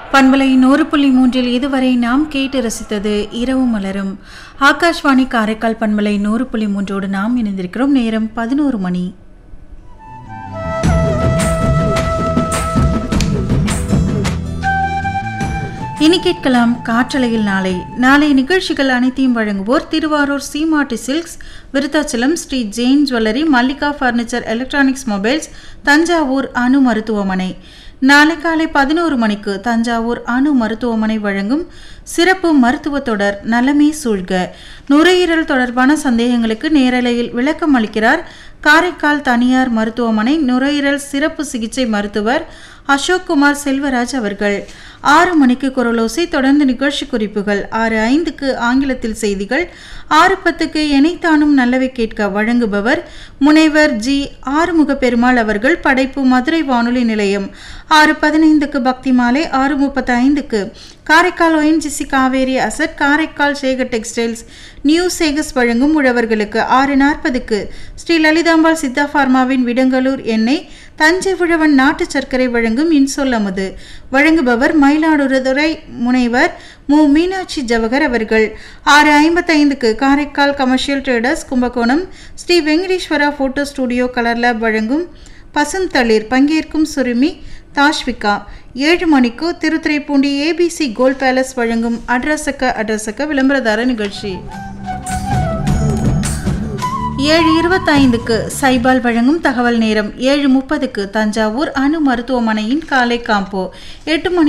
பண்பலை நூறு புள்ளி மூன்றில் இதுவரை நாம் கேட்டு ரசித்தது இரவு மலரும் ஆகாஷ்வாணி காரைக்கால் பண்பலை நூறு புள்ளி மூன்றோடு நாம் இணைந்திருக்கிறோம் நேரம் பதினோரு மணி இனி கேட்கலாம் காற்றலையில் நாளை நாளை நிகழ்ச்சிகள் அனைத்தையும் வழங்குவோர் Tiruvarur Seematti silks Vriddhachalam Sri Jain jewellery Mallika furniture electronics mobiles Thanjavur Anu மருத்துவமனை நாளை காலை பதினோரு மணிக்கு தஞ்சாவூர் அணு மருத்துவமனை வழங்கும் சிறப்பு மருத்துவ தொடர் நலமே சூழ்க நுரையீரல் தொடர்பான சந்தேகங்களுக்கு நேரலையில் விளக்கம் அளிக்கிறார் காரைக்கால் தனியார் மருத்துவமனை நுரையீரல் சிறப்பு சிகிச்சை மருத்துவர் அசோக் குமார் செல்வராஜ் அவர்கள் ஆறு மணிக்கு குரலோசை தொடர்ந்து நிகழ்ச்சி குறிப்புகள் ஆறு ஐந்துக்கு ஆங்கிலத்தில் செய்திகள் ஆறு பத்துக்கு எனைத்தானும் நல்லவை கேட்க வழங்குபவர் முனைவர் ஜி ஆறுமுக பெருமாள் அவர்கள் படைப்பு மதுரை வானொலி நிலையம் ஆறு பதினைந்துக்கு பக்தி மாலை ஆறு முப்பத்தி ஐந்துக்கு Karaikal ONGC Cauvery asset Karaikal Sekar textiles new சேகஸ் வழங்கும் உழவர்களுக்கு ஆறு நாற்பதுக்கு ஸ்ரீ லலிதாம்பாள் சித்தா பார்மாவின் விடங்கலூர் எண்ணெய் தஞ்சை உழவன் நாட்டு சர்க்கரை வழங்கும் இன்சொல் அமுது வழங்குபவர் மயிலாடுதுறை முனைவர் மு மீனாட்சி ஜவஹர் அவர்கள் ஆறு ஐம்பத்தைந்துக்கு Karaikal commercial traders Kumbakonam Sri Venkateswara photo studio colour lab வழங்கும் பசுந்தளிர் பங்கேற்கும் சுருமி தாஷ்விகா ஏழு மணிக்கு திருத்துறைப்பூண்டி ஏபிசி கோல்ட் பேலஸ் வழங்கும் அட்ரஸக்க அட்ரஸக்க விளம்பரதார நிகழ்ச்சி ஏழு இருபத்தைந்துக்கு சைபால் வழங்கும் தகவல் நேரம் ஏழு முப்பதுக்கு தஞ்சாவூர் அணு மருத்துவமனையின் காலை காம்போ எட்டு மணி